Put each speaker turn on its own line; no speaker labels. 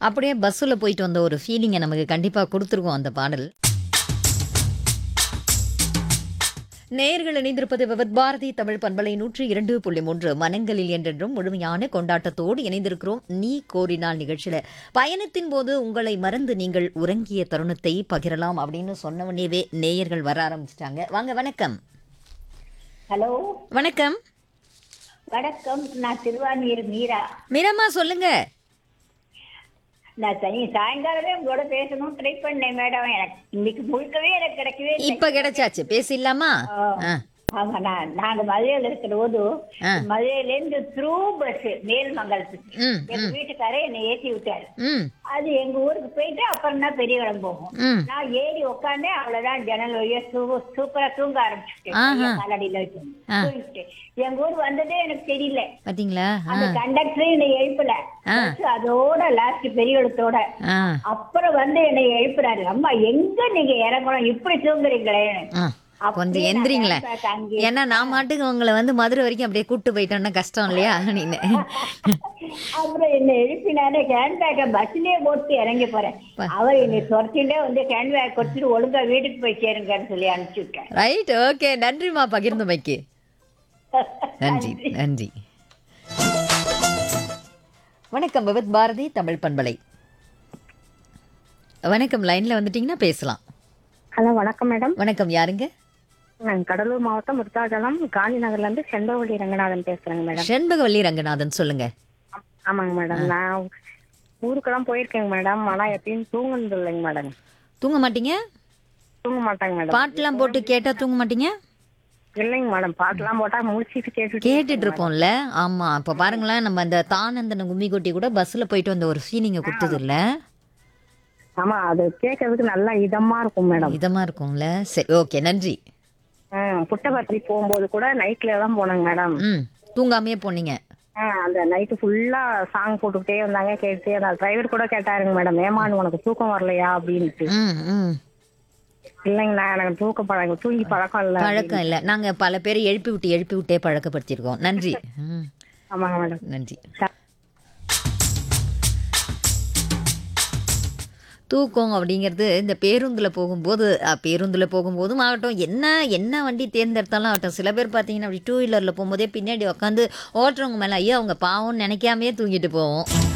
அப்படியே பஸ்ஸில் போயிட்டு வந்த ஒரு ஃபீலிங்கை நமக்கு கண்டிப்பாக கொடுத்துருக்கோம் அந்த பாடல் நேயர்கள் இணைந்திருப்பது விவத் பாரதி தமிழ் பண்பலை நூற்றி இரண்டு புள்ளி மூன்று மனங்களில் என்றென்றும் முழுமையான கொண்டாட்டத்தோடு இணைந்திருக்கிறோம் நீ கோரினால் நிகழ்ச்சியில பயணத்தின் போது உங்களை மறந்து நீங்கள் உறங்கிய தருணத்தை பகிரலாம் அப்படின்னு சொன்னவனேவே நேயர்கள் வர ஆரம்பிச்சிட்டாங்க வாங்க வணக்கம்
ஹலோ
வணக்கம்
வணக்கம் நான் திருவாரூர் மீரா
மீரம்மா சொல்லுங்க
நான் தனி சாயங்காலமே உங்களோட பேசணும் ட்ரை பண்ணேன் மேடம் எனக்கு இன்னைக்கு முழுக்கவே எனக்கு கிடைக்கவே இல்லை
இப்ப கிடைச்சாச்சு பேசிடலாமா ஆ
ஆமா நான் நாங்க மதுரையில இருக்கிற போது
ஆ.
மதுரையில இருந்து த்ரூ பஸ் மேல்மங்கலத்துக்கு
ம்
எங்க வீட்டுக்காரே என்னை ஏத்தி விட்டாரு
ம்
அது எங்க ஊருக்கு போயிட்டு அப்புறம் தான் பெரியவளம் போகும்
ம்
நான் ஏறி உட்காந்தேன் அவ்வளவுதான் ஜன்னல் வழியா சூ- சூப்பரா தூங்க ஆரம்பிச்சுட்டேன்
ஆஹா.
காலடியில வச்சு
ஆ.
தூங்கிட்டு எங்க ஊர் வந்ததே எனக்கு தெரியல
பாத்தீங்களா ஆ
அந்த கண்டக்டரே என்னை எழுப்பல
ஆ.
பஸ் அதோட லாஸ்ட் பெரியவளத்தோட
ஆ
அப்புறம் வந்து என்னை எழுப்புறாரு அம்மா எங்க நீங்க இறங்கணும் இப்படி தூங்குறீங்களே
ஆ கொஞ்சம் எந்திரிங்களேன் ஏன்னா நான் மாட்டுக்கு உங்களை வந்து மதுரை வரைக்கும் அப்படியே கூட்டு போயிட்டோன்னா கஷ்டம் இல்லையா நீங்க
அப்புறம் என்னை எழுப்பினாரு ஹேண்ட்பேக்கை பஸ்லயே போட்டு இறங்கி போறேன் அவர் என்னை துரத்திண்டே வந்து ஹேண்ட்பேக் கொடுத்துட்டு ஒழுங்கா வீட்டுக்கு போய் சேருங்கன்னு சொல்லி அனுப்பிச்சு விட்டேன்
ரைட் ஓகே நன்றிம்மா பகிர்ந்தமைக்கு நன்றி நன்றி வணக்கம் விவத் பாரதி தமிழ் பண்பலை வணக்கம் லைன்ல வந்துட்டீங்கன்னா பேசலாம்
ஹலோ வணக்கம் மேடம்
வணக்கம் யாருங்க
நான் கடலூர் மாவட்டம் விருத்தாச்சலம் காந்தி நகர்ல இருந்து செண்பவழி ரங்கநாதன் பேசுறேங்க மேடம்
செண்பகவல்லி ரங்கநாதன் சொல்லுங்க
ஆமாங்க மேடம் நான் ஊருக்கெல்லாம் போயிருக்கேங்க மேடம் ஆனா எப்பயும் தூங்குனது இல்லைங்க மேடம்
தூங்க மாட்டீங்க
தூங்க மாட்டாங்க மேடம்
பாட்டெல்லாம் போட்டு கேட்டா தூங்க மாட்டீங்க
இல்லைங்க மேடம் பாட்டெல்லாம் போட்டா முடிச்சிட்டு கேட்டுட்டு
கேட்டுட்டு இருப்போம்ல ஆமா அப்ப பாருங்களேன் நம்ம அந்த தானந்தன கும்மி கொட்டி கூட பஸ்ல போயிட்டு வந்த ஒரு ஃபீலிங்க கொடுத்தது இல்ல
ஆமா அது கேட்கறதுக்கு நல்லா இதமா இருக்கும் மேடம்
இதமா இருக்கும்ல சரி ஓகே நன்றி
புட்டபர்த்தி போகும்போது கூட நைட்ல தான் போனாங்க மேடம்
ம் தூங்காமையே போனீங்க
ஆ, அந்த நைட்டு ஃபுல்லா சாங் போட்டுக்கிட்டே இருந்தாங்க கேட்டுட்டே அந்த டிரைவர் கூட கேட்டாருங்க மேடம் ஏமான் உனக்கு தூக்கம் வரலையா அப்படின்ட்டு
ம் ம்
இல்லைங்க நான் எனக்கு தூக்க பழக்கம் தூங்கி பழக்கம் இல்லை
பழக்கம் இல்லை நாங்க பல பேரை எழுப்பி விட்டு எழுப்பி விட்டே பழக்கப்படுத்தியிருக்கோம் நன்றி ம்
ஆமாங்க மேடம்
நன்றி தூக்கம் அப்படிங்கிறது இந்த பேருந்தில் போகும்போது அஹ், பேருந்தில் போகும்போதும் ஆகட்டும் என்ன என்ன வண்டி தேர்ந்தெடுத்தாலும் ஆகட்டும் சில பேர் பார்த்தீங்கன்னா அப்படி டூ வீலரில் போகும்போதே பின்னாடி உட்காந்து ஓட்டுறவங்க மேலே ஐயோ அவங்க பாவம்னு நினைக்காமையே தூங்கிட்டு போவோம்